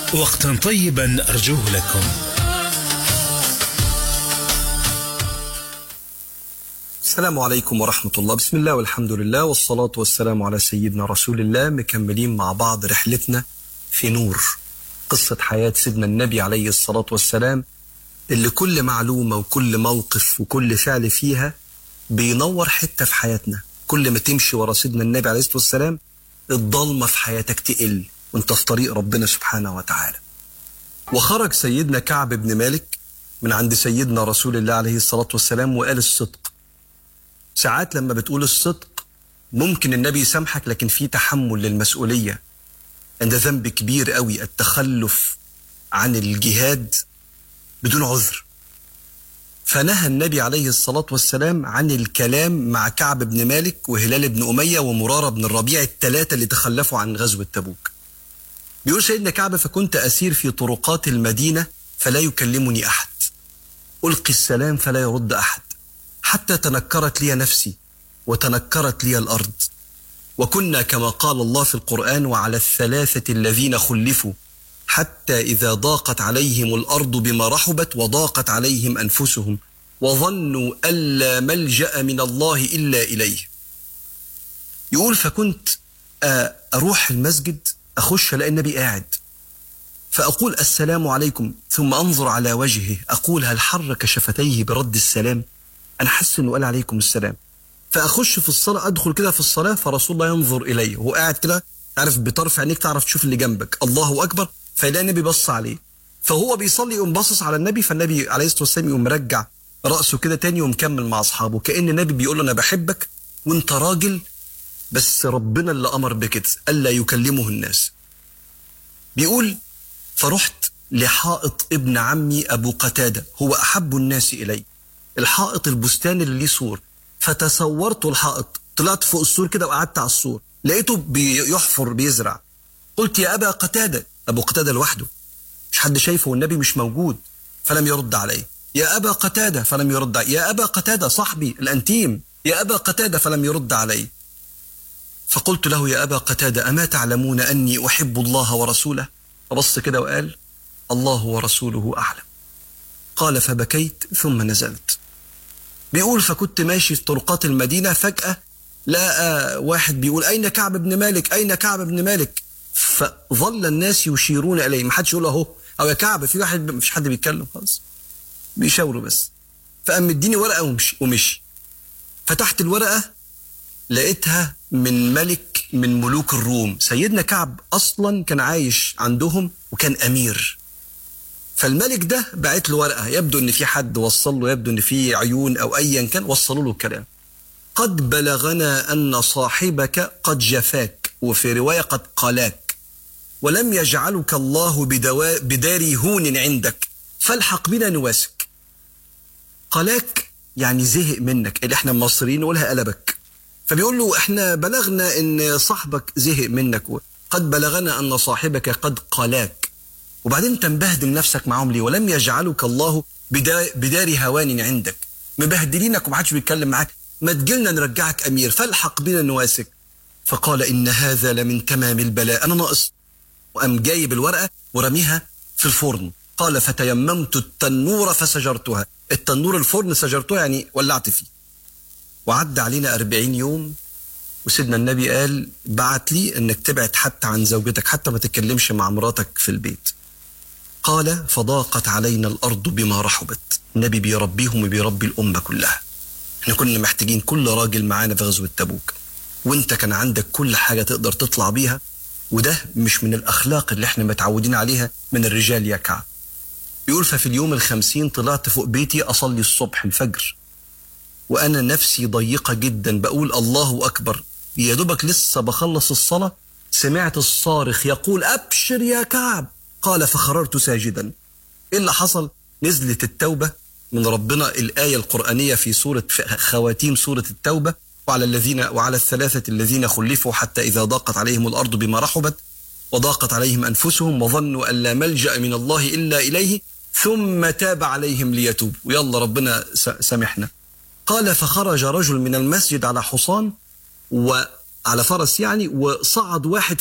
وقتا طيبا أرجوه لكم السلام عليكم ورحمة الله بسم الله والحمد لله والصلاة والسلام على سيدنا رسول الله مكملين مع بعض رحلتنا في نور قصة حياة سيدنا النبي عليه الصلاة والسلام اللي كل معلومة وكل موقف وكل فعل فيها بينور حتة في حياتنا كل ما تمشي ورا سيدنا النبي عليه الصلاة والسلام الضلمة في حياتك تقل وانت في طريق ربنا سبحانه وتعالى وخرج سيدنا كعب بن مالك من عند سيدنا رسول الله عليه الصلاة والسلام وقال الصدق ساعات لما بتقول الصدق ممكن النبي يسامحك لكن في تحمل للمسؤولية عند ذنب كبير قوي التخلف عن الجهاد بدون عذر فنهى النبي عليه الصلاة والسلام عن الكلام مع كعب بن مالك وهلال بن أمية ومرارة بن الربيع الثلاثة اللي تخلفوا عن غزوة تبوك بيقول سيدنا كعب فكنت أسير في طرقات المدينة فلا يكلمني أحد ألقي السلام فلا يرد أحد حتى تنكرت لي نفسي وتنكرت لي الأرض وكنا كما قال الله في القرآن وعلى الثلاثة الذين خلفوا حتى إذا ضاقت عليهم الأرض بما رحبت وضاقت عليهم أنفسهم وظنوا ألا ملجأ من الله إلا إليه يقول فكنت أروح المسجد أخش ألاقي النبي قاعد فأقول السلام عليكم ثم أنظر على وجهه أقول هل حرك شفتيه برد السلام أنا حاسس إنه قال عليكم السلام فأخش في الصلاة أدخل كده في الصلاة فرسول الله ينظر إلي وهو قاعد كده تعرف بطرف عينيك تعرف تشوف اللي جنبك الله أكبر فيلاقي النبي بص عليه فهو بيصلي يقوم باصص على النبي فالنبي عليه الصلاة والسلام يقوم مرجع رأسه كده تاني ومكمل مع أصحابه كأن النبي بيقول له أنا بحبك وأنت راجل بس ربنا اللي أمر بكده ألا يكلمه الناس بيقول فرحت لحائط ابن عمي أبو قتادة هو أحب الناس إلي الحائط البستان اللي ليه سور فتصورت الحائط طلعت فوق السور كده وقعدت على السور لقيته بيحفر بيزرع قلت يا أبا قتادة أبو قتادة لوحده مش حد شايفه والنبي مش موجود فلم يرد عليه يا أبا قتادة فلم يرد علي. يا أبا قتادة صاحبي الأنتيم يا أبا قتادة فلم يرد علي فقلت له يا أبا قتادة أما تعلمون أني أحب الله ورسوله فبص كده وقال الله ورسوله أعلم قال فبكيت ثم نزلت بيقول فكنت ماشي في طرقات المدينة فجأة لقى واحد بيقول أين كعب بن مالك أين كعب بن مالك فظل الناس يشيرون إليه ما حدش يقول أهو أو يا كعب في واحد مفيش حد بيتكلم خالص بيشاوروا بس فقام مديني ورقة ومشي ومشي فتحت الورقة لقيتها من ملك من ملوك الروم سيدنا كعب أصلا كان عايش عندهم وكان أمير فالملك ده بعت له ورقة يبدو ان في حد وصل له يبدو ان في عيون او ايا كان وصلوا له الكلام قد بلغنا ان صاحبك قد جفاك وفي رواية قد قلاك ولم يجعلك الله بدوا بدار هون عندك فالحق بنا نواسك قلاك يعني زهق منك اللي احنا المصريين نقولها قلبك فبيقول له احنا بلغنا ان صاحبك زهق منك قد بلغنا ان صاحبك قد قلاك وبعدين انت مبهدل نفسك معاهم ليه ولم يجعلك الله بدار هوان عندك مبهدلينك ومحدش بيتكلم معاك ما تجيلنا نرجعك امير فالحق بنا نواسك فقال ان هذا لمن تمام البلاء انا ناقص وقام جايب الورقه ورميها في الفرن قال فتيممت التنور فسجرتها التنور الفرن سجرتها يعني ولعت فيه وعدى علينا أربعين يوم وسيدنا النبي قال بعت لي انك تبعد حتى عن زوجتك حتى ما تتكلمش مع مراتك في البيت قال فضاقت علينا الأرض بما رحبت النبي بيربيهم وبيربي الأمة كلها احنا كنا محتاجين كل راجل معانا في غزوة تبوك وانت كان عندك كل حاجة تقدر تطلع بيها وده مش من الأخلاق اللي احنا متعودين عليها من الرجال يا كعب يقول ففي اليوم الخمسين طلعت فوق بيتي أصلي الصبح الفجر وأنا نفسي ضيقة جدا بقول الله أكبر يا دوبك لسه بخلص الصلاة سمعت الصارخ يقول أبشر يا كعب قال فخررت ساجدا إيه اللي حصل نزلت التوبة من ربنا الآية القرآنية في سورة في خواتيم سورة التوبة وعلى الذين وعلى الثلاثة الذين خلفوا حتى إذا ضاقت عليهم الأرض بما رحبت وضاقت عليهم أنفسهم وظنوا أن لا ملجأ من الله إلا إليه ثم تاب عليهم ليتوبوا ويلا ربنا سامحنا قال فخرج رجل من المسجد على حصان وعلى فرس يعني وصعد واحد